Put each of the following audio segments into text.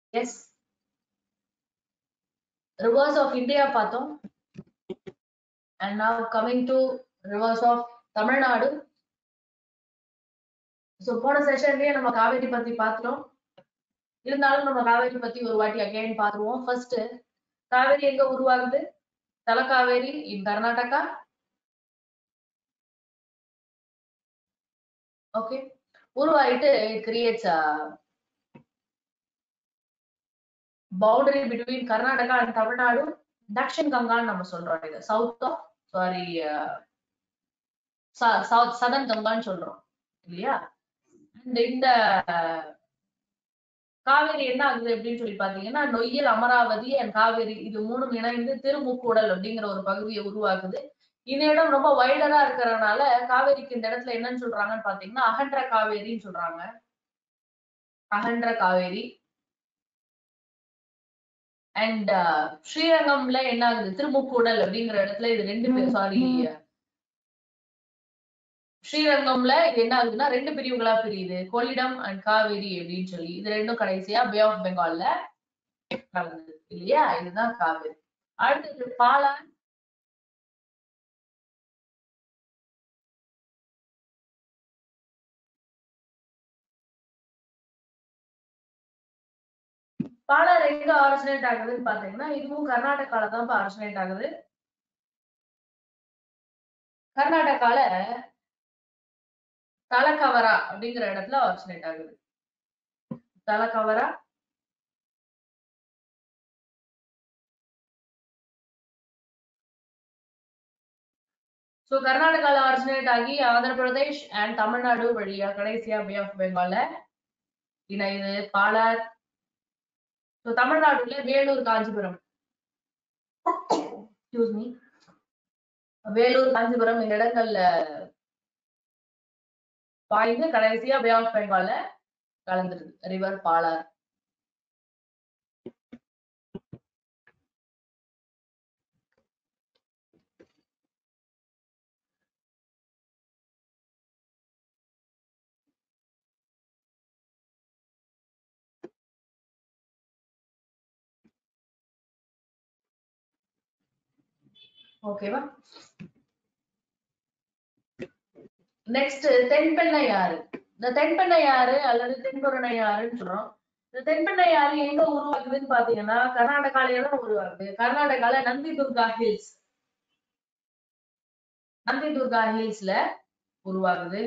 S rivers of India பார்த்தோம் and now coming to rivers of Tamil Nadu so போன செஷன்லயே நம்ம காவேரி பத்தி பார்த்துட்டோம் இருந்தாலும் நம்ம காவேரி பத்தி ஒரு வாட்டி அகைன் பார்த்துருவோம் ஃபர்ஸ்ட் காவேரி எங்க உருவாகுது தலகாவேரி இன் கர்நாடகா ஓகே உருவாயிட்டு it creates boundary between Karnataka and Tamil Nadu Dakshin கங்கான்னு நம்ம சொல்றோம் இது south of sorry south southern கங்கான்னு சொல்றோம் இல்லையா அண்ட் இந்த காவேரி என்ன ஆகுது அப்படின்னு சொல்லி பாத்தீங்கன்னா நொய்யல் அமராவதி அண்ட் காவேரி இது மூணும் இணைந்து திருமுக்கூடல் அப்படிங்கிற ஒரு பகுதியை உருவாக்குது இந்த இடம் ரொம்ப வைடரா இருக்கிறதுனால காவேரிக்கு இந்த இடத்துல என்னன்னு சொல்றாங்கன்னு பாத்தீங்கன்னா அகன்ற காவேரின்னு சொல்றாங்க அகன்ற காவேரி அண்ட் ஸ்ரீரங்கம்ல என்ன ஆகுது திருமுக்கூடல் அப்படிங்கிற இடத்துல இது ரெண்டு பேர் சாரி ஸ்ரீரங்கம்ல இது என்ன ஆகுதுன்னா ரெண்டு பிரிவுகளா பிரியுது கொள்ளிடம் அண்ட் காவேரி அப்படின்னு சொல்லி இது ரெண்டும் கடைசியா பே ஆஃப் பெங்கால்ல கலந்தது இல்லையா இதுதான் காவேரி அடுத்தது பாலான் பாலார் எங்க ஆரிஜினேட் ஆகுதுன்னு பாத்தீங்கன்னா இதுவும் கர்நாடகால தான் ஆரிஜினேட் ஆகுது கர்நாடகால தலக்கவரா அப்படிங்கிற இடத்துல ஆரிஜினேட் ஆகுது தலக்கவரா சோ கர்நாடகால ஆரிஜினேட் ஆகி ஆந்திர பிரதேஷ் அண்ட் தமிழ்நாடு வழியா கடைசியா பே ஆஃப் பெங்கால்ல இணையுது பாலார் ஸோ தமிழ்நாடுல வேலூர் காஞ்சிபுரம் எக்ஸ்கியூஸ் மீ வேலூர் காஞ்சிபுரம் இந்த இடங்கள்ல பாய்ந்து கடைசியா பே ஆஃப் பெங்கால்ல கலந்துருது ரிவர் பாலார் ஓகேவா நெக்ஸ்ட் தென்பெண்ணை யாரு இந்த தென்பெண்ணை யாரு அல்லது தென்புரணை யாருன்னு சொல்றோம் இந்த தென்பெண்ணை யாரு எங்க உருவாகுதுன்னு பாத்தீங்கன்னா கர்நாடகால தான் உருவாகுது கர்நாடகால நந்தி துர்கா ஹில்ஸ் நந்தி துர்கா ஹில்ஸ்ல உருவாகுது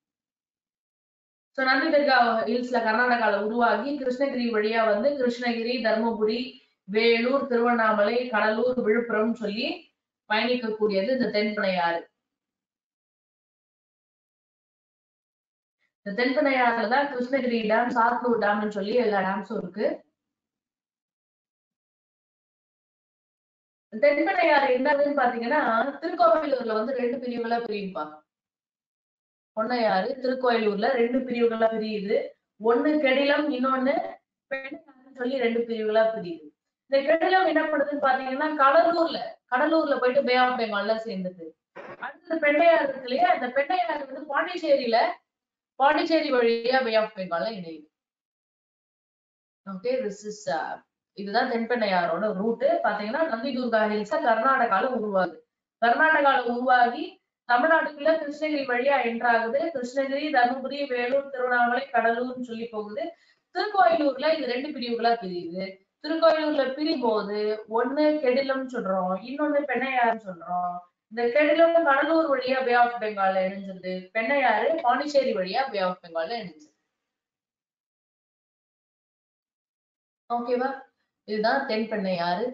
சோ நந்தி துர்கா ஹில்ஸ்ல கர்நாடகால உருவாகி கிருஷ்ணகிரி வழியா வந்து கிருஷ்ணகிரி தர்மபுரி வேலூர் திருவண்ணாமலை கடலூர் விழுப்புரம் சொல்லி பயணிக்கக்கூடியது இந்த தென்பெண்ணையாறு இந்த தென்பெண்ணையாறுல தான் கிருஷ்ணகிரி டேம் சாத்தூர் டேம்னு சொல்லி எல்லா டேம்ஸும் இருக்கு தென்பெண்ணையாறு என்னதுன்னு பாத்தீங்கன்னா திருக்கோவிலூர்ல வந்து ரெண்டு பிரிவுகளா பிரியும்பா பொன்னையாறு திருக்கோயிலூர்ல ரெண்டு பிரிவுகளா பிரியுது ஒண்ணு கெடிலம் இன்னொன்னு பெண்ணையாறுன்னு சொல்லி ரெண்டு பிரிவுகளா பிரியுது இந்த கெடிலம் என்ன பண்ணுதுன்னு பாத்தீங்கன்னா கடலூர்ல கடலூர்ல போயிட்டு பே ஆஃப் பெங்கால்ல சேர்ந்தது அடுத்தது பெண்ணையாறு இருக்கு இல்லையா இந்த பெண்ணையாறு வந்து பாண்டிச்சேரியில பாண்டிச்சேரி வழியா பே ஆஃப் பெங்கால்ல இணையுது ஓகே திஸ் இஸ் இதுதான் தென்பெண்ணையாரோட ரூட் பாத்தீங்கன்னா நந்தி துர்கா ஹில்ஸ் கர்நாடகால உருவாகுது கர்நாடகால உருவாகி தமிழ்நாட்டுக்குள்ள கிருஷ்ணகிரி வழியா என்ட்ராகுது கிருஷ்ணகிரி தருமபுரி வேலூர் திருவண்ணாமலை கடலூர்னு சொல்லி போகுது திருக்கோயிலூர்ல இது ரெண்டு பிரிவுகளா பிரியுது திருக்கோயிலூர்ல பிரிபோது ஒண்ணு கெடிலம் சொல்றோம் இன்னொன்னு பெண்ணையாறுன்னு சொல்றோம் இந்த கெடிலம் கடலூர் வழியா பே ஆஃப் பெங்கால்ல இணைஞ்சது பெண்ணையாறு பாண்டிச்சேரி வழியா பே ஆஃப் பெங்கால்ல இணைஞ்சது ஓகேவா இதுதான் தென் பெண்ணையாறு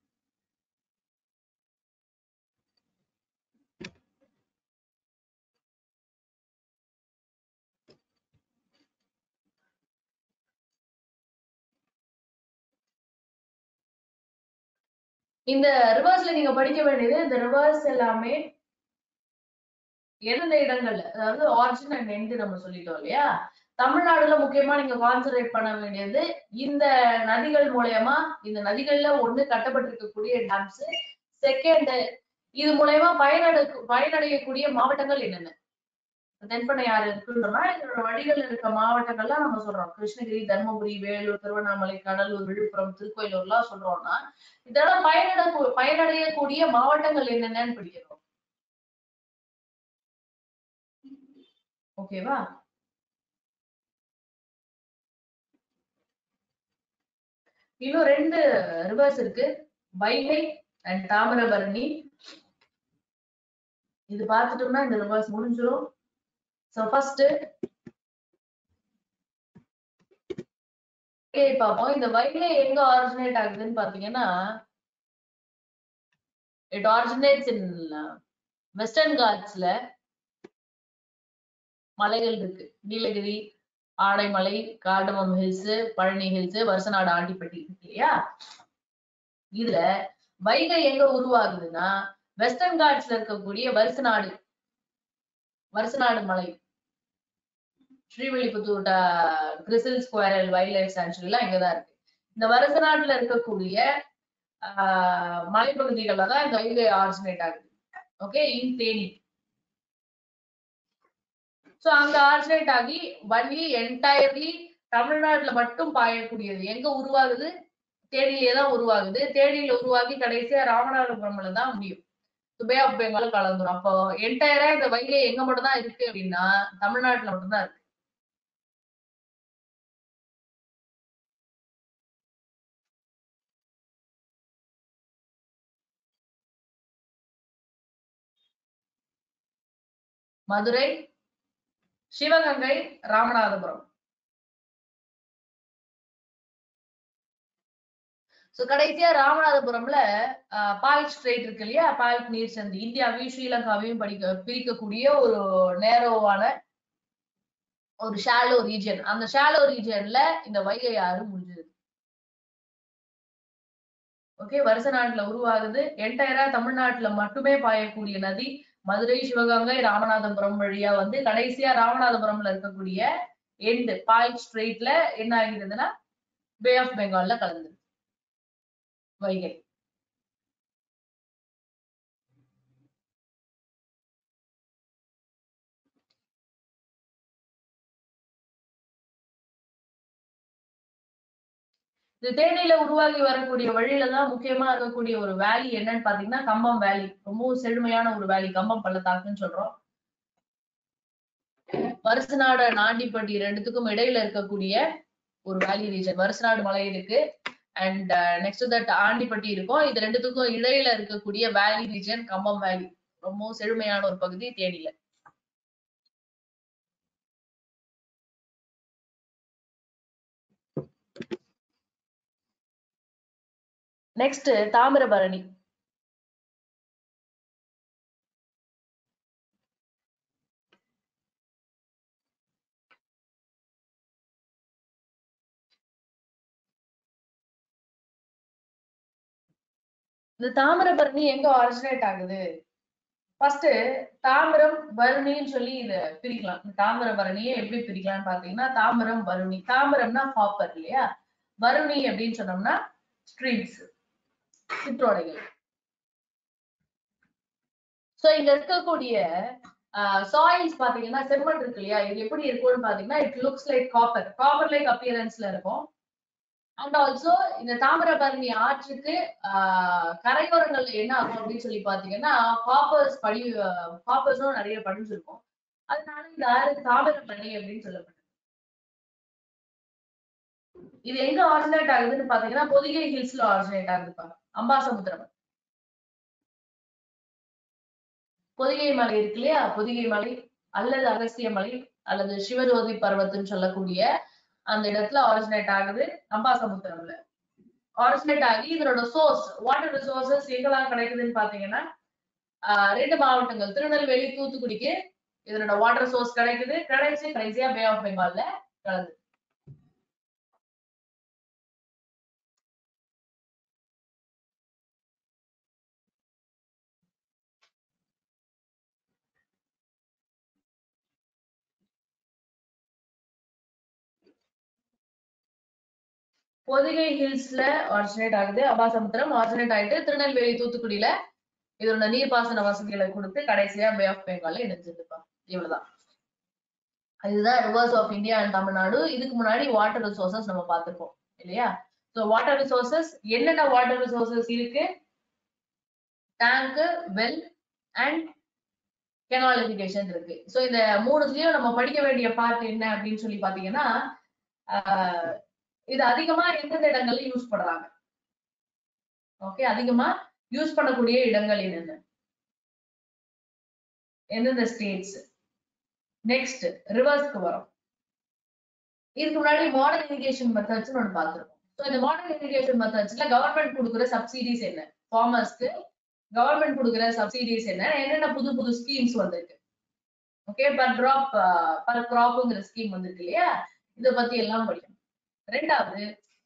இந்த ரிவர்ஸ்ல நீங்க படிக்க வேண்டியது இந்த ரிவர்ஸ் எல்லாமே எந்தெந்த இடங்கள்ல அதாவது ஆரிஜின் அண்ட் எண்டு நம்ம சொல்லிட்டோம் இல்லையா தமிழ்நாடுல முக்கியமா நீங்க கான்சென்ட்ரேட் பண்ண வேண்டியது இந்த நதிகள் மூலயமா இந்த நதிகள்ல ஒண்ணு கட்டப்பட்டிருக்கக்கூடிய டேம்ஸ் செகண்ட் இது மூலயமா பயனடை பயனடையக்கூடிய மாவட்டங்கள் என்னென்ன தென்பெண்ணையாறு இருக்குன்றோம்னா இதோட வடிகள் இருக்க மாவட்டங்கள்லாம் நம்ம சொல்றோம் கிருஷ்ணகிரி தர்மபுரி வேலூர் திருவண்ணாமலை கடலூர் விழுப்புரம் திருக்கோயிலூர்லாம் சொல்றோம்னா இதெல்லாம் பயனட பயனடையக்கூடிய மாவட்டங்கள் என்னென்னு படிக்கிறோம் ஓகேவா இன்னும் ரெண்டு ரிவர்ஸ் இருக்கு வைகை அண்ட் தாமிரபரணி இது பார்த்துட்டோம்னா இந்த ரிவர்ஸ் முடிஞ்சிடும் ஸோ ஃபர்ஸ்ட் பார்ப்போம் இந்த வைகை எங்க ஆரிஜினேட் ஆகுதுன்னு பாத்தீங்கன்னா இட் ஆரிஜினேட்ஸ் இன் வெஸ்டர்ன் காட்ஸ்ல மலைகள் இருக்கு Nilgiri Anaimalai cardamom hills Palani hills Varusanadu Andipatti இருக்கு இல்லையா இதுல வைகை எங்க உருவாகுதுன்னா வெஸ்டர்ன் காட்ஸ்ல இருக்கக்கூடிய வருசநாடு வருசநாடு மலை Srivilliputhur grizzled squirrel wild life சான்ச்சுரிலாம் இங்கதான் இருக்கு இந்த வருசநாட்டுல இருக்கக்கூடிய ஆஹ் மலைப்பகுதிகள்ல தான் இந்த வைகை ஆரிஜினேட் ஆகுது ஓகே இன் தேனி சோ அங்க ஆரிஜினேட் ஆகி வள்ளி என்டையர்லி தமிழ்நாட்டுல மட்டும் பாயக்கூடியது எங்க உருவாகுது தேனியிலே தான் உருவாகுது தேனியில உருவாகி கடைசியா ராமநாதபுரம்ல தான் முடியும் பே ஆஃப் பெங்கால் கலந்துரும் அப்போ என்டையரா இந்த வைகை எங்க மட்டும் தான் இருக்கு அப்படின்னா தமிழ்நாட்டுல மட்டும்தான் இருக்கு மதுரை சிவகங்கை ராமநாதபுரம் சோ கடைசியா ராமநாதபுரம்ல பால்க் ஸ்ட்ரெயிட் இருக்கு இல்லையா பால்க் நீர் சந்தி இந்தியாவையும் ஸ்ரீலங்காவையும் படிக்க பிரிக்கக்கூடிய ஒரு நேரோவான ஒரு ஷாலோ ரீஜன் அந்த ஷாலோ ரீஜன்ல இந்த வைகை ஆறு முடிஞ்சது ஓகே வருஷ நாட்டுல உருவாகுது என்டையரா தமிழ்நாட்டுல மட்டுமே பாயக்கூடிய நதி மதுரை சிவகங்கை ராமநாதபுரம் வழியா வந்து கடைசியா ராமநாதபுரம்ல இருக்கக்கூடிய எண்டு பால்க் ஸ்ட்ரெயிட்ல என்ன ஆகிறதுன்னா பே ஆஃப் பெங்கால்ல கலந்து வைகை இது தேனியில உருவாகி வரக்கூடிய வழியில தான் முக்கியமா இருக்கக்கூடிய ஒரு வேலி என்னன்னு பாத்தீங்கன்னா கம்பம் வேலி ரொம்பவும் செழுமையான ஒரு வேலி கம்பம் பள்ளத்தாக்குன்னு சொல்றோம் வருசநாடு நாண்டிப்பட்டி ரெண்டுத்துக்கும் இடையில இருக்கக்கூடிய ஒரு வேலி ரீஜன் வருசநாடு மலை இருக்கு அண்ட் நெக்ஸ்ட் தட் ஆண்டிப்பட்டி இருக்கும் இது ரெண்டுத்துக்கும் இடையில இருக்கக்கூடிய வேலி ரீஜன் கம்பம் வேலி ரொம்பவும் செழுமையான ஒரு பகுதி தேனியில நெக்ஸ்ட் தாமிரபரணி இந்த தாமிரபரணி எங்க ஆரிஜினேட் ஆகுது ஃபர்ஸ்ட் தாமிரம் வருணின்னு சொல்லி இத பிரிக்கலாம் இந்த தாமிரபரணியை எப்படி பிரிக்கலாம்னு பாத்தீங்கன்னா தாமிரம் வருணி தாமிரம்னா காப்பர் இல்லையா வருணி அப்படின்னு சொன்னோம்னா ஸ்ட்ரீம்ஸ் சிற்றோடைகள் சோ இங்க இருக்கக்கூடிய சாயில்ஸ் பாத்தீங்கன்னா செம்மண் இருக்கு இல்லையா இது எப்படி இருக்கும்னு பாத்தீங்கன்னா it looks like copper copper like அப்பியரன்ஸ்ல இருக்கும் அண்ட் ஆல்சோ இந்த தாமிரபரணி ஆற்றுக்கு ஆஹ் கரையோரங்கள்ல என்ன ஆகும் அப்படின்னு சொல்லி பாத்தீங்கன்னா காப்பர்ஸ் படி காப்பர்ஸும் நிறைய படிஞ்சிருக்கும் அதனால இந்த ஆறு தாமிரபரணி அப்படின்னு சொல்லப்படுது இது எங்க ஆரிஜினேட் ஆகுதுன்னு பாத்தீங்கன்னா பொதிகை ஹில்ஸ்ல ஆரிஜினேட் ஆகுதுப்பா அம்பாசமுத்திரம் பொதிகை மலை இருக்கு இல்லையா பொதிகை மலை அல்லது அகஸ்திய மலை அல்லது சிவரோதி பர்வத்துன்னு சொல்லக்கூடிய அந்த இடத்துல ஆரிஜினேட் ஆகுது அம்பாசமுத்திரம்ல ஆரிஜினேட் ஆகி இதனோட சோர்ஸ் வாட்டர் ரிசோர்சஸ் எங்கெல்லாம் கிடைக்குதுன்னு பாத்தீங்கன்னா ஆஹ் ரெண்டு மாவட்டங்கள் திருநெல்வேலி தூத்துக்குடிக்கு இதனோட வாட்டர் சோர்ஸ் கிடைக்குது கிடைச்சு கடைசியா பே ஆஃப் பெங்கால்ல கலந்து பொதிகை ஹில்ஸ்ல ஆரிஜினேட் ஆகுது அபாசமுத்திரம் ஆரிஜினேட் ஆயிட்டு திருநெல்வேலி தூத்துக்குடியில இதோட நீர்ப்பாசன வசதிகளை கொடுத்து கடைசியா பே ஆஃப் பெங்கால்ல இணைஞ்சிருப்பா இவ்வளவுதான் இதுதான் rivers of India and Tamil Nadu இதுக்கு முன்னாடி வாட்டர் ரிசோர்சஸ் நம்ம பார்த்திருக்கோம் இல்லையா ஸோ வாட்டர் ரிசோர்சஸ் என்னென்ன வாட்டர் ரிசோர்சஸ் இருக்கு tank well and canal irrigation இருக்கு ஸோ இந்த மூணுத்துலயும் நம்ம படிக்க வேண்டிய பார்ட் என்ன அப்படின்னு சொல்லி பாத்தீங்கன்னா ஆஹ் இது அதிகமா எந்தெந்த இடங்கள்ல யூஸ் பண்றாங்க ஓகே அதிகமா யூஸ் பண்ணக்கூடிய இடங்கள் என்னென்ன எந்தெந்த ஸ்டேட்ஸ் நெக்ஸ்ட் ரிவர்ஸ்க்கு வரும் இதுக்கு முன்னாடி மாடர்ன் இரிகேஷன் மெத்தட்ஸ் ஒன்று பார்த்துருக்கோம் ஸோ இந்த மாடர்ன் இரிகேஷன் மெத்தட்ஸ்ல கவர்மெண்ட் கொடுக்குற சப்சிடிஸ் என்ன ஃபார்மர்ஸ்க்கு கவர்மெண்ட் கொடுக்குற சப்சிடிஸ் என்ன என்னென்ன புது புது ஸ்கீம்ஸ் வந்திருக்கு ஓகே பர் டிராப் பர் கிராப்ங்கிற ஸ்கீம் வந்திருக்கு இல்லையா இதை பத்தி எல்லாம் படிக்கணும் ரெண்டாவது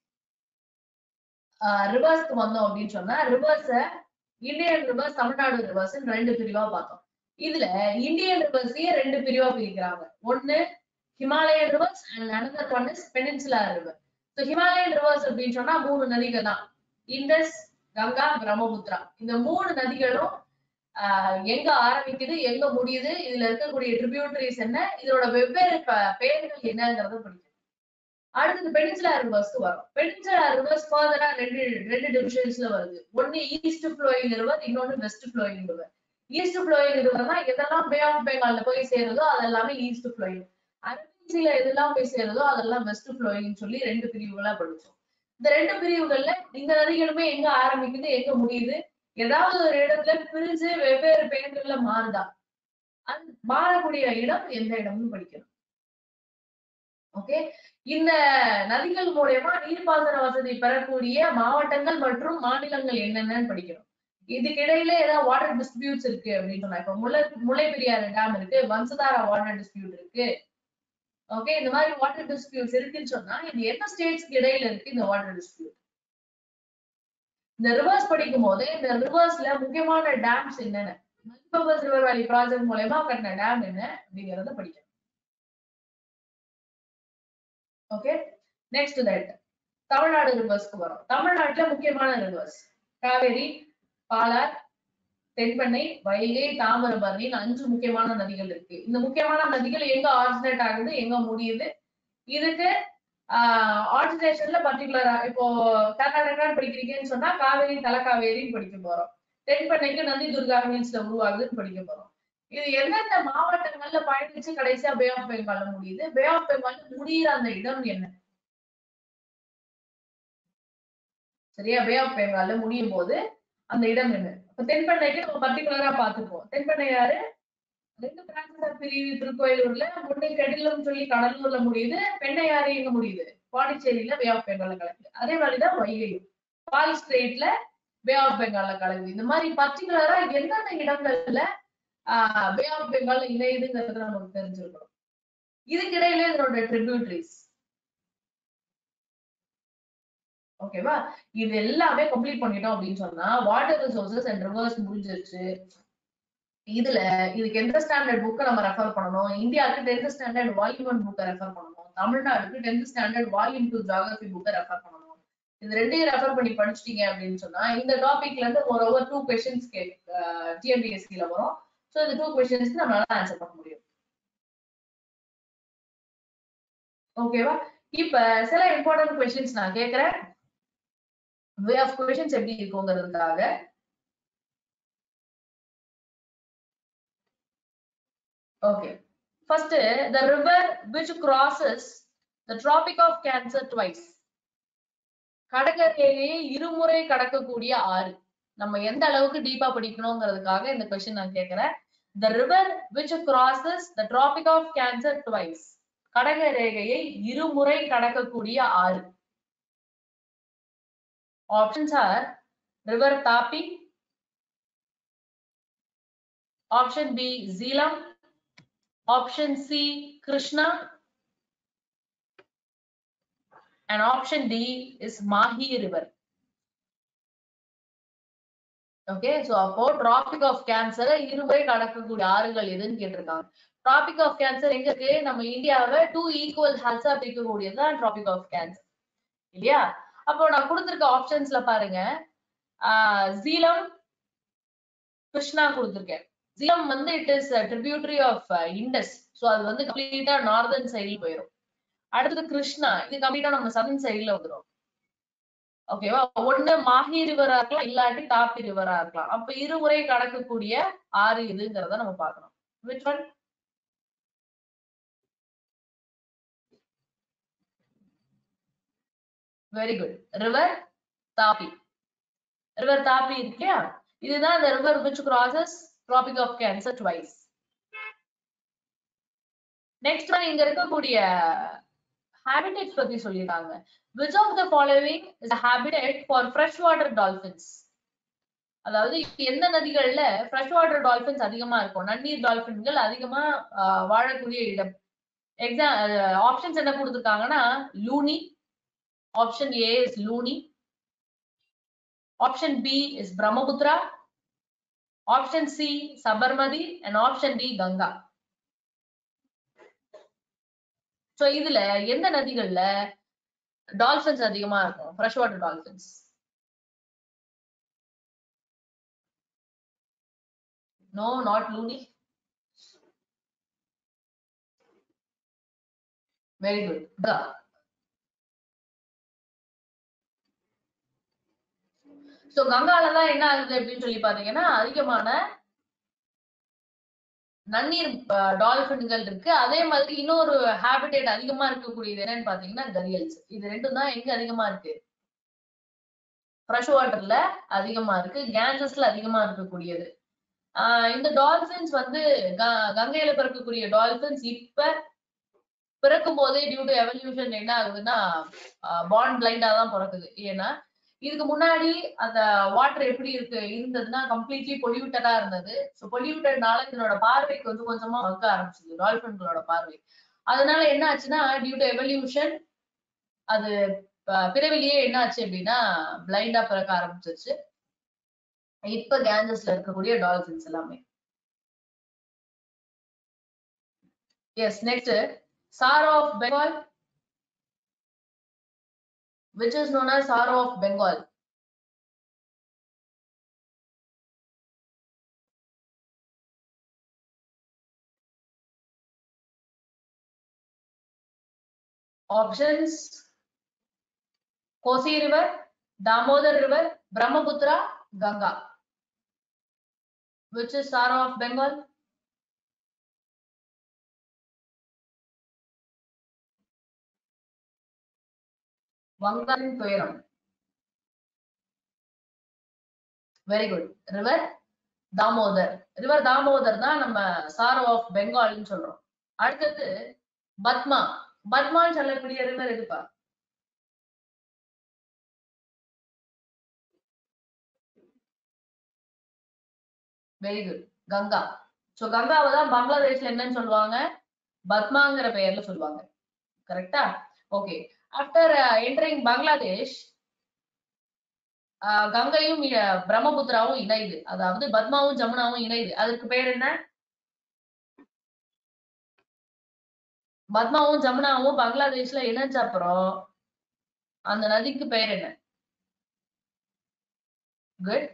ரிவர்ஸ்க்கு வந்தோம் அப்படின்னு சொன்னா rivers Indian rivers Tamil Nadu rivers ரெண்டு பிரிவா பார்த்தோம் இதுல இந்தியன் ரிவர்ஸையே ரெண்டு பிரிவா பிரிக்கிறாங்க ஒன்னு Himalayan rivers and another one is peninsula river so Himalayan rivers அப்படின்னு சொன்னா மூணு நதிகள் தான் இண்டஸ் கங்கா பிரம்மபுத்திரா இந்த மூணு நதிகளும் ஆஹ் எங்க ஆரம்பிக்குது எங்க முடியுது இதுல இருக்கக்கூடிய ட்ரிபியூட்டரிஸ் என்ன இதோட வெவ்வேறு ப- பெயர்கள் என்னங்கறத படிக்கணும் அடுத்தது பெனின்சுலா ரிவர்ஸ்க்கு வரும் பெனின்சுலா ரிவர்ஸ் ஃபர்தரா ரெண்டு ரெண்டு டிவிஷன்ஸ்ல வருது ஒன்னு ஈஸ்ட் ஃப்ளோயிங் ரிவர் இன்னொன்னு west flowing river east flowing river தான் எதெல்லாம் பே ஆஃப் பெங்கால்ல போய் சேருதோ அதெல்லாமே ஈஸ்ட் ஃப்ளோயிங் அரபிசில எதெல்லாம் போய் சேருதோ அதெல்லாம் வெஸ்ட் ஃப்ளோயிங் சொல்லி ரெண்டு பிரிவுகளா படிச்சோம் இந்த ரெண்டு பிரிவுகள்ல இந்த நதிகளுமே எங்க ஆரம்பிக்குது எங்க முடியுது ஏதாவது ஒரு இடத்துல பிரிஞ்சு வெவ்வேறு பெயர்கள்ல மாறுதா அது மாறக்கூடிய இடம் எந்த இடம்னு படிக்கணும் ஓகே இந்த நதிகள் மூலயமா நீர்ப்பாசன வசதி பெறக்கூடிய மாவட்டங்கள் மற்றும் மாநிலங்கள் என்னென்னன்னு படிக்கணும் இதுக்கு இடையில ஏதாவது வாட்டர் டிஸ்பியூட்ஸ் இருக்கு அப்படின்னு சொன்னா இப்ப முல்லை முல்லை பெரியாறு டேம் இருக்கு வம்சதாரா வாட்டர் டிஸ்பியூட் இருக்கு ஓகே இந்த மாதிரி வாட்டர் டிஸ்பியூட்ஸ் இருக்குன்னு சொன்னா இது என்ன ஸ்டேட்ஸ்க்கு இடையில இருக்கு இந்த வாட்டர் டிஸ்பியூட் இந்த ரிவர்ஸ் படிக்கும் போது இந்த ரிவர்ஸ்ல முக்கியமான டேம்ஸ் என்னென்ன மல்டிபர்பஸ் ரிவர் வேலி ப்ராஜெக்ட் மூலயமா கட்டின டேம் என்ன அப்படிங்கறத படிக்கணும் ஓகே நெக்ஸ்ட் தட் தமிழ்நாடு ரிவர்ஸ்க்கு வரும் தமிழ்நாட்டுல முக்கியமான ரிவர்ஸ் காவேரி பாலார் தென்பெண்ணை வைகை தாமிரபரணின்னு அஞ்சு முக்கியமான நதிகள் இருக்கு இந்த முக்கியமான நதிகள் எங்க ஆரிஜினேட் ஆகுது எங்க முடியுது இதுக்கு ஆர்டினேஷன்ல பர்டிகுலரா இப்போ கர்நாடகான்னு படிக்கிறீங்கன்னு சொன்னா காவேரி தலக்காவேரின்னு படிக்க போறோம் தென்பெண்ணைக்கு நந்தி துர்கா ஹில்ஸ்ல உருவாகுதுன்னு படிக்க போறோம் இது எந்தெந்த மாவட்டங்கள்ல பயணிச்சு கடைசியா பே ஆஃப் பெங்கால்ல முடியுது பே ஆஃப் பெங்கால்ல முடியிற அந்த இடம் என்ன சரியா பே ஆஃப் பெங்கால்ல முடியும் போது அந்த இடம் என்ன இப்ப தென்பெண்ணைக்கு நம்ம பர்டிகுலரா பாத்துப்போம் தென்பெண்ணை யாரு ரெண்டு பிரான்சர் பிரிவு திருக்கோயிலூர்ல ஒண்ணு கெடிலம் சொல்லி கடலூர்ல முடியுது பெண்ணையாறு எங்க முடியுது பாண்டிச்சேரியில பே ஆஃப் பெங்கால்ல கலக்குது அதே மாதிரிதான் வைகையும் பால் ஸ்ட்ரெயிட்ல பே ஆஃப் பெங்கால்ல கலக்குது இந்த மாதிரி பர்டிகுலரா எந்தெந்த இடங்கள்ல ஆஹ் பே ஆஃப் பெங்கால்ல இணையுதுங்கிறத நமக்கு தெரிஞ்சிருக்கணும் இதுக்கு இடையில இதனோட ட்ரிபியூட்டரிஸ் ஓகேவா இது எல்லாமே கம்ப்ளீட் பண்ணிட்டோம் அப்படின்னு சொன்னா வாட்டர் ரிசோர்சஸ் அண்ட் ரிவர்ஸ் முடிஞ்சிருச்சு இதுல இதுக்கு எந்த ஸ்டாண்டர்ட் புக்கை நம்ம ரெஃபர் பண்ணணும் இந்தியாவுக்கு டென்த் ஸ்டாண்டர்ட் வால்யூம் ஒன் புக்கை ரெஃபர் பண்ணணும் தமிழ்நாடுக்கு tenth standard volume two geography புக்கை ரெஃபர் பண்ணணும் இது ரெண்டையும் ரெஃபர் பண்ணி படிச்சிட்டீங்க அப்படின்னு சொன்னா இந்த டாபிக்ல இருந்து ஒரு ஓவர் டூ கொஸ்டின்ஸ் டிஎன்பிஎஸ்சில வரும் ஸோ இந்த டூ கொஸ்டின்ஸ்க்கு நம்மளால ஆன்சர் பண்ண முடியும் ஓகேவா இப்ப சில இம்பார்ட்டன்ட் கொஸ்டின்ஸ் நான் கேட்கிறேன் வே ஆஃப் கொஸ்டின்ஸ் எப்படி இருக்குங்கிறதுக்காக Okay. First, the river which crosses the Tropic of Cancer twice. கடற்கரையை இருமுறை கடக்கக்கூடிய ஆறு நம்ம எந்த அளவுக்கு டீப்பா படிக்கணுங்கிறதுக்காக இந்த கொஸ்டின் நான் கேட்கிறேன் the river which crosses the Tropic of Cancer twice. கடற்கரையை இருமுறை கடக்கக்கூடிய ஆறு options are river Tapti option B Jhelum Option C, Krishna. And option D is Mahi River. Okay so அப்போ டிராபிக் ஆஃப் கேன்சர் இருமுறை கடக்கக்கூடிய ஆறுகள் எதுன்னு கேட்டிருக்காங்க டிராபிக் ஆஃப் கேன்சர் எங்க இருக்கு நம்ம இந்தியாவை டூ ஈக்குவல் ஹால்ஸா பிரிக்கக்கூடியது தான் டிராபிக் ஆஃப் கேன்சர் இல்லையா அப்போ நான் கொடுத்திருக்க ஆப்ஷன்ஸ்ல பாருங்க ஆஹ் ஜீலம் கிருஷ்ணா கொடுத்திருக்கேன் ஜிலம் வந்து it is tributary of Indus so அது வந்து கம்ப்ளீட்டா நார்தர்ன் சைடில் போயிடும் அடுத்தது கிருஷ்ணா இது கம்ப்ளீட்டா நம்ம சதன் சைடுல வந்துடும் ஓகேவா ஒண்ணு மாஹி ரிவரா இருக்கலாம் இல்லாட்டி தாப்பி ரிவரா இருக்கலாம் அப்ப இருமுறை கடக்கக்கூடிய ஆறு இதுங்கிறத நம்ம பார்க்கணும் which one very good river Tapti river Tapti இருக்கியா இதுதான் இந்த river which crosses tropic of cancer twice next one இங்க இருக்கக்கூடிய ஹேபிடேட்ஸ் பத்தி சொல்லிருக்காங்க which of the following is a habitat for freshwater dolphins அதாவது எந்த நதிகள்ல ஃப்ரெஷ் வாட்டர் டால்பின்ஸ் அதிகமா இருக்கும் நன்னீர் டால்பின்கள் அதிகமா ஆஹ், வாழக்கூடிய இடம் எக்ஸாம் ஆப்ஷன்ஸ் என்ன கொடுத்துருக்காங்கன்னா Luni option A is Luni option B is Brahmaputra option C Sabarmati and option D Ganga so இதுல எந்த நதிகள்ல டால்பின்ஸ் அதிகமா இருக்கும் fresh water dolphins no not Luni very good so கங்கால தான் என்ன ஆகுது அப்படின்னு சொல்லி பாத்தீங்கன்னா அதிகமான நன்னீர் டால்பின்கள் இருக்கு அதே மாதிரி இன்னொரு ஹேபிடேட் அதிகமா இருக்கக்கூடியது என்னன்னு பாத்தீங்கன்னா கரியல்ஸ் இது ரெண்டும் தான் எங்க அதிகமா இருக்கு ஃப்ரெஷ் வாட்டர்ல அதிகமா இருக்கு கேன்சஸ்ல அதிகமா இருக்கக்கூடியது ஆஹ் இந்த டால்பின்ஸ் வந்து க- கங்கையில பிறக்கக்கூடிய டால்பின்ஸ் இப்ப பிறக்கும் போதே டியூ டு எவல்யூஷன் என்ன ஆகுதுன்னா பாண்ட் பிளைண்டா தான் பிறக்குது ஏன்னா இதுக்கு முன்னாடி அந்த வாட்டர் எப்படி இருக்கு இருந்ததுன்னா கம்ப்ளீட்லி பொல்யூட்டடா இருந்தது ஸோ பொல்யூட்டட்னால இதனோட பார்வை கொஞ்சம் கொஞ்சமா மக்க ஆரம்பிச்சது டால்பின்களோட பார்வை அதனால என்ன ஆச்சுன்னா டியூ டு எவல்யூஷன் அது ப- பிறவிலேயே என்ன ஆச்சு அப்படின்னா பிளைண்டா பிறக்க ஆரம்பிச்சிருச்சு இப்ப கேஞ்சஸ்ல இருக்கக்கூடிய டால்பின்ஸ் எல்லாமே yes next sorrow of Bengal which is known as Sorrow of Bengal. Options Kosi River, Damodar River, Brahmaputra, Ganga. Which is Sorrow of Bengal? வங்காளின் துயரம் very good river Damodar river Damodar தான் நம்ம சாரோ ஆஃப் பெங்கால்னு சொல்றோம் அடுத்தது பத்மா பத்மான்னு சொல்லக்கூடிய ரிவர் எதுப்பா very good Ganga so கங்காவை தான் பங்களாதேஷ்ல என்னன்னு சொல்லுவாங்க பத்மாங்கிற பெயர்ல சொல்லுவாங்க கரெக்டா ஓகே ஆஃப்டர் என்டரிங் பங்களாதேஷ் ஆஹ் கங்கையும் இ- பிரம்மபுத்திராவும் இணையுது அதாவது பத்மாவும் ஜமுனாவும் இணையுது அதற்கு பேர் என்ன பத்மாவும் ஜமுனாவும் பங்களாதேஷ்ல இணைஞ்ச அப்புறம் அந்த நதிக்கு பெயர் என்ன குட்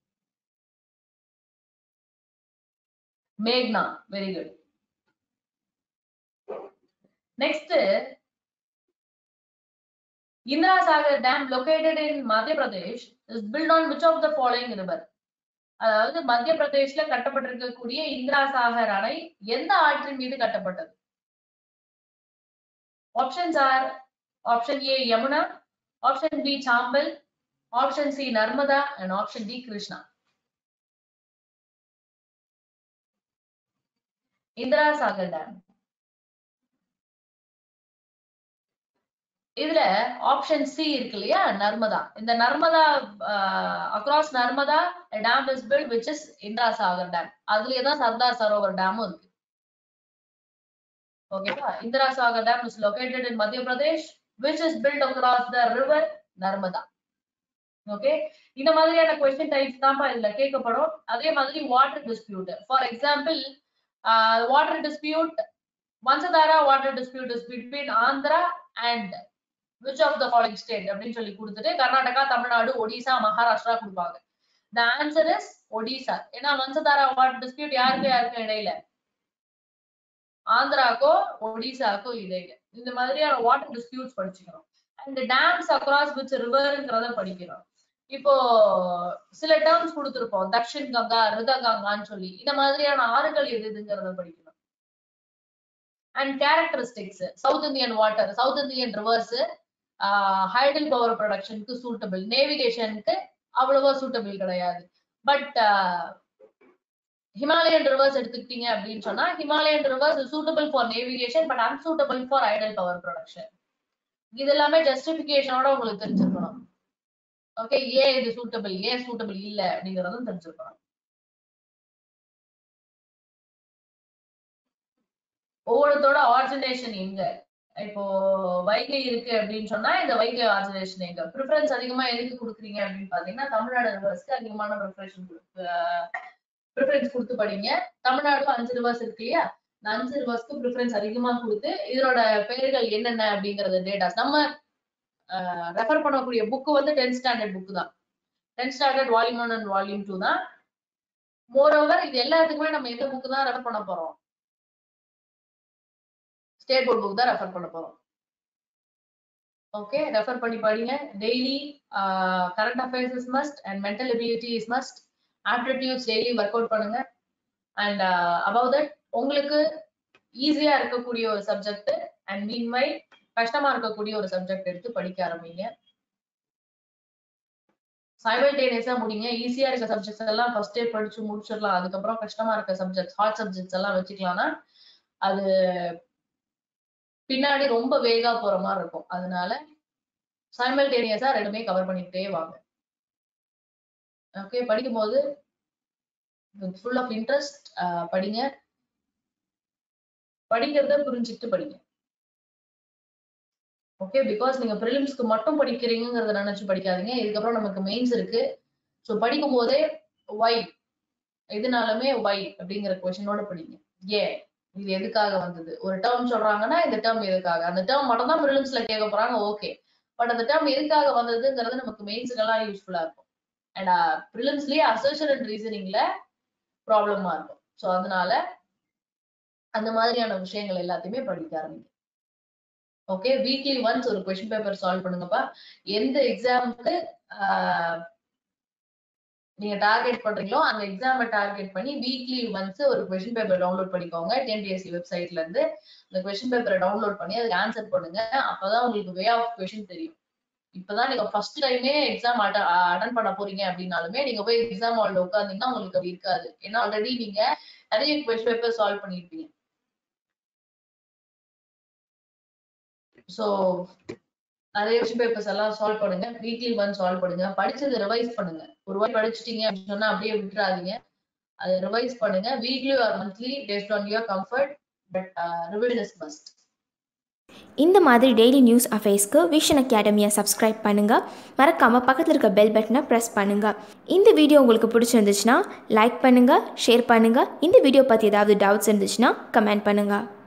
மேக்னா very good next Indira Sagar Dam located in Madhya Pradesh is built on which of the following river? அதாவது மத்திய பிரதேஷ்ல கட்டப்பட்டிருக்கக்கூடிய இந்திரா சாகர் அணை எந்த ஆற்றின் மீது கட்டப்பட்டது options are option A Yamuna option B Chambal option C Narmada and option D Krishna Indira Sagar dam இதுல option C இருக்கு இல்லையா நர்மதா இந்த Narmada across Narmada dam is built which is Indira Sagar dam அதுலயே தான் சர்தார் சரோவர் டேமும் இருக்கு ஓகேவா Indira Sagar dam is located in Madhya Pradesh which is built across the river Narmada okay இந்த மாதிரியான கொஸ்டின் டைப்ஸ் தான்ப்பா இதுல கேட்கப்படும் அதே மாதிரி water dispute for example water dispute Vamsadhara water dispute is between Andhra and which of the following state அப்படின்னு சொல்லி கொடுத்துட்டு கர்நாடகா தமிழ்நாடு ஒடிசா மகாராஷ்டிரா கொடுப்பாங்க த ஆன்சர் இஸ் ஒடிசா ஏன்னா வம்சதாரா வாட்டர் டிஸ்பியூட் யாருக்கு யாருக்கும் இடையில ஆந்திராக்கோ ஒடிசாக்கோ இடையில இந்த மாதிரியான வாட்டர் டிஸ்பியூட்ஸ் படிச்சுக்கணும் அண்ட் டேம்ஸ் அக்ராஸ் விச் ரிவர்ங்கிறத படிக்கணும் இப்போ சில டேர்ம்ஸ் கொடுத்துருப்போம் தக்ஷின் கங்கா ரித கங்கான்னு சொல்லி இந்த மாதிரியான ஆறுகள் எது எதுங்கிறத படிக்கணும் and characteristics south Indian water south Indian rivers hydel power ப்ரொடக்ஷனுக்கு சூட்டபிள் நேவிகேஷனுக்கு அவ்வளவா சூட்டபிள் கிடையாது பட் ஹிமாலயன் ரிவர்ஸ் எடுத்துக்கிட்டீங்க அப்படின்னு சொன்னா Himalayan rivers suitable for navigation but unsuitable for hydel power production இது எல்லாமே ஜஸ்டிபிகேஷனோட உங்களுக்கு தெரிஞ்சிருக்கணும் ஓகே ஏன் இது சூட்டபிள் ஏன் சூட்டபிள் இல்ல அப்படிங்கறதும் தெரிஞ்சிருக்கணும் ஒவ்வொருத்தோட ஆர்ஜினேஷன் எங்க இப்போ வைகை இருக்கு அப்படின்னு சொன்னா இந்த வைகை ஆர்ஜினேஷன் எங்க ப்ரிஃபரன்ஸ் அதிகமா எதுக்கு கொடுக்குறீங்க அப்படின்னு பாத்தீங்கன்னா தமிழ்நாடு ரிவர்ஸ்க்கு அதிகமான ப்ரிஃபரேஷன் ப்ரிஃபரன்ஸ் கொடுத்து படிங்க தமிழ்நாடுல அஞ்சு ரிவர்ஸ் இருக்கு இல்லையா இந்த அஞ்சு ரிவர்ஸ்க்கு ப்ரிஃபரன்ஸ் அதிகமா கொடுத்து இதனோட பெயர்கள் என்னென்ன அப்படிங்கறது டேட்டாஸ் நம்ம ரெஃபர் பண்ணக்கூடிய புக் வந்து டென்த் ஸ்டாண்டர்ட் புக் தான் tenth standard volume one and volume two தான் மோர் ஓவர் இது எல்லாத்துக்குமே நம்ம எந்த புக் தான் ரெஃபர் பண்ண போறோம் ஸ்டேட் போர்ட் புக் தான் ரெஃபர் பண்ண போறோம் ஓகே ரெஃபர் பண்ணி படிங்க daily current affairs is must and mental ability is must aptitudes daily work out பண்ணுங்க அண்ட் அபவ் தட் உங்களுக்கு ஈஸியா இருக்கக்கூடிய ஒரு சப்ஜெக்ட் அண்ட் மீன்வை கஷ்டமா இருக்கக்கூடிய ஒரு சப்ஜெக்ட் எடுத்து படிக்க ஆரம்பிங்க சைமல்டேனியஸா முடிங்க ஈஸியா இருக்க சப்ஜெக்ட்ஸ் எல்லாம் ஃபர்ஸ்டே படிச்சு முடிச்சிடலாம் அதுக்கப்புறம் கஷ்டமா இருக்க சப்ஜெக்ட் ஹார்ட் சப்ஜெக்ட்ஸ் எல்லாம் வச்சுக்கலாம்னா அது பின்னாடி ரொம்ப வேகா போற மாதிரி இருக்கும் அதனால சைமல்டேனியஸா ரெண்டுமே கவர் பண்ணிக்கிட்டே வாங்க ஓகே படிக்கும்போது ஃபுல் ஆஃப் இன்ட்ரெஸ்ட் படிங்க படிக்கிறத புரிஞ்சுக்கிட்டு படிங்க ஓகே பிகாஸ் நீங்க ப்ரிலிம்ஸ்க்கு மட்டும் படிக்கிறீங்கிறத நினைச்சு படிக்காதீங்க இதுக்கப்புறம் நமக்கு மெயின்ஸ் இருக்கு ஸோ படிக்கும் போதே ஒய் எதுனாலுமே ஒய் அப்படிங்கிற கொஸ்டினோட படிங்க ஏ இது எதுக்காக வந்தது ஒரு டேர்ம் சொல்றாங்கன்னா இந்த டேர்ம் எதுக்காக அந்த டேர்ம் மட்டும் தான் ப்ரிலிம்ஸ்ல கேட்க போறாங்க ஓகே பட் அந்த டேர்ம் எதுக்காக வந்ததுங்கிறது நமக்கு மெயின்ஸுக்கெல்லாம் யூஸ்ஃபுல்லா இருக்கும் அண்ட் ப்ரிலிம்ஸ்லயே அசோஷன் அண்ட் ரீசனிங்ல ப்ராப்ளமா இருக்கும் ஸோ அதனால அந்த மாதிரியான விஷயங்கள் எல்லாத்தையுமே படிக்க ஆரம்பிங்க ஓகே வீக்லி ஒன்ஸ் ஒரு கொஸ்டின் பேப்பர் சால்வ் பண்ணுங்கப்பா எந்த எக்ஸாமுக்கு நீங்க டார்கெட் பண்றீங்களோ அந்த எக்ஸாமை டார்கெட் பண்ணி வீக்லி ஒன்ஸ் ஒரு கொஸ்டின் பேப்பர் டவுன்லோட் பண்ணிக்கோங்க டிஎன்பிஎஸ்சி வெப்சைட்ல இருந்து அந்த கொஸ்டின் பேப்பரை டவுன்லோட் பண்ணி அதுக்கு ஆன்சர் பண்ணுங்க அப்பதான் உங்களுக்கு வே ஆஃப் கொஸ்டின் தெரியும் இப்பதான் நீங்க ஃபர்ஸ்ட் டைமே எக்ஸாம் அட்டன் பண்ண போறீங்க அப்படின்னாலுமே நீங்க போய் எக்ஸாம் ஹால்ல உட்காந்தீங்கன்னா உங்களுக்கு அப்படி இருக்காது ஏன்னா ஆல்ரெடி நீங்க நிறைய கொஸ்டின் பேப்பர் சால்வ் பண்ணிருப்பீங்க ஸோ நிறைய கொஸ்டின் பேப்பர்ஸ் எல்லாம் சால்வ் பண்ணுங்க வீக்லி ஒன் சால்வ் பண்ணுங்க படிச்சது ரிவைஸ் பண்ணுங்க ஒரு வாட்டி படிச்சிட்டீங்க அப்படின்னு சொன்னா அப்படியே விட்டுறாதீங்க அதை ரிவைஸ் பண்ணுங்க weekly or monthly based on your comfort but revision is must இந்த மாதிரி டெய்லி நியூஸ் அஃபேர்ஸ்க்கு விஷன் அகாடமியை சப்ஸ்கிரைப் பண்ணுங்கள் மறக்காமல் பக்கத்தில் இருக்க பெல் பட்டனை ப்ரெஸ் பண்ணுங்கள் இந்த வீடியோ உங்களுக்கு பிடிச்சிருந்துச்சுன்னா லைக் பண்ணுங்கள் ஷேர் பண்ணுங்கள் இந்த வீடியோ பற்றி ஏதாவது டவுட்ஸ் இருந்துச்சுன்னா கமெண்ட் பண்ணுங்கள்